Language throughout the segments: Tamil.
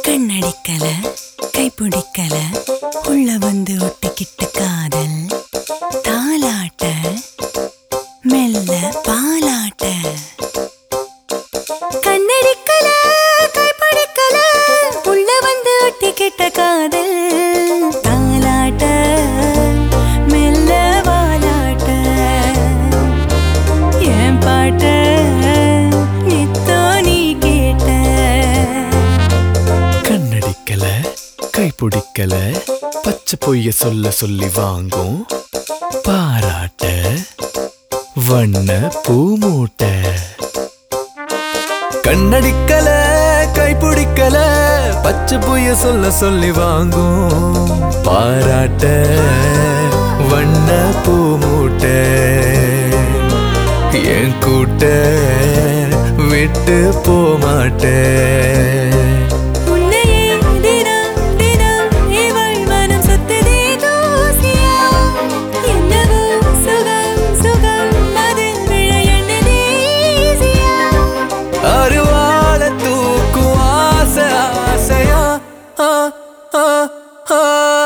கண்ணடிக்கல கைப்பிடிக்கல உள்ள வந்து ஒட்டிக்கிட்ட காதல் தாலாட்ட மெல்ல பாலாட்ட கண்ணடிக்கல கைப்பிடிக்கல உள்ள வந்து ஒட்டிக்கிட்ட காதல் தாலாட்ட மெல்ல வாலாட்ட என் பாட்ட நித்தோ நீ கேட்ட கண்ணடிக்கல கைப்பிடிக்கல பச்சை பொய்ய சொல்ல சொல்லி வாங்கும் பாராட்ட வண்ண பூமூட்ட கண்ணடிக்கல கைப்பிடிக்கல பச்சை பொய்ய சொல்ல சொல்லி வாங்கும் பாராட்ட வண்ண பூமூட்ட என் கூட்ட விட்டு போமாட்டேன் உன்னையே தினம் தினம் இவள் மனம் சுத்ததே தூசியா என்னவோ சுகம் சுகம் அதில் விழ எண்ணதே ஈஸியா அருவாள தூக்கும் ஆசை ஆசையா ஆ, ஆ, ஆ.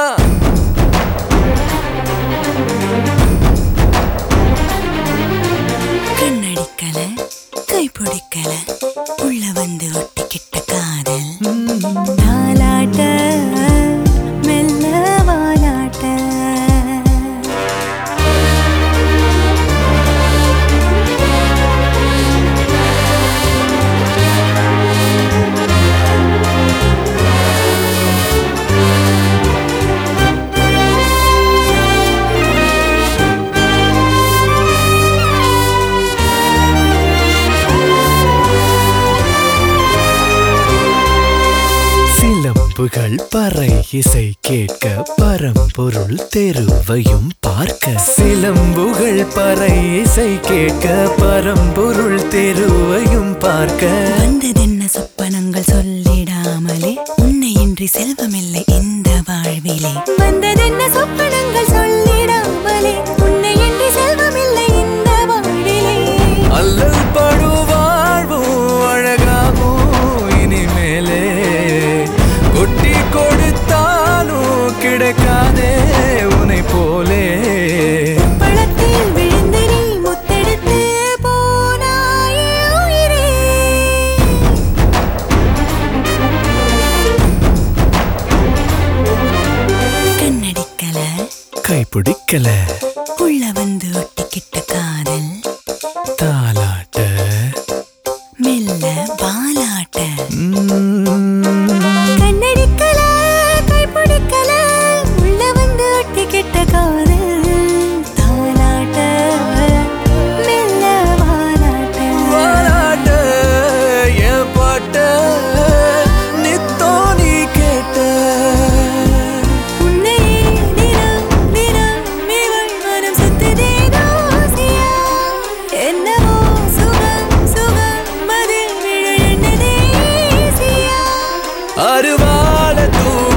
கண்ணடிக்கல கைப்பிடிக்கல உள்ள வந்து ஒட்டிக்கிட்ட காதல் தாலாட்ட மெல்ல வாலாட்ட சிலம்புகள் பறை இசை கேட்க பரம்பொருள் தெருவையும் பார்க்க சிலம்புகள் பறை இசை கேட்க பரம்பொருள் தெருவையும் பார்க்க வந்ததென்ன சொப்பனங்கள் சொல்லிடாமலே உன்னை இன்றி செல்வமில்லை இந்த வாழ்விலே வந்ததென்ன சொப்பனங்கள் சொல்லிடாமலே உன்னை இன்றி செல்வமில்லை இந்த வாழ்விலே அல்லல் படு வாழ்வும் அழகாகும் இனிமேலே கொட்டி கொடுத்தாலும் கிடைக்காதே உனை போலே பழத்தில் விழுந்து நீ முத்தெடுத்து போனாயே உயிரே கண்ணடிக்கல கைப்பிடிக்கல உள்ள வந்து ஒட்டிக்கிட்ட காதல் தாலாட்ட மெல்ல பாலாட்ட உம். கண்ணடிக்கல கைப்பிடிக்கல உள்ள வந்து ஒட்டிக்கிட்ட காதல் தாலாட்ட மெல்ல வாலாட்ட வாலாட்ட என் பாட்ட நித்தோ நீ கேட்ட உன்னையே தினம் தினம் இவள் மனம் சுத்ததே தூசியா என்னவோ சுகம் சுகம் அதில் விழ எண்ணதே ஈஸியா அருவாள தூ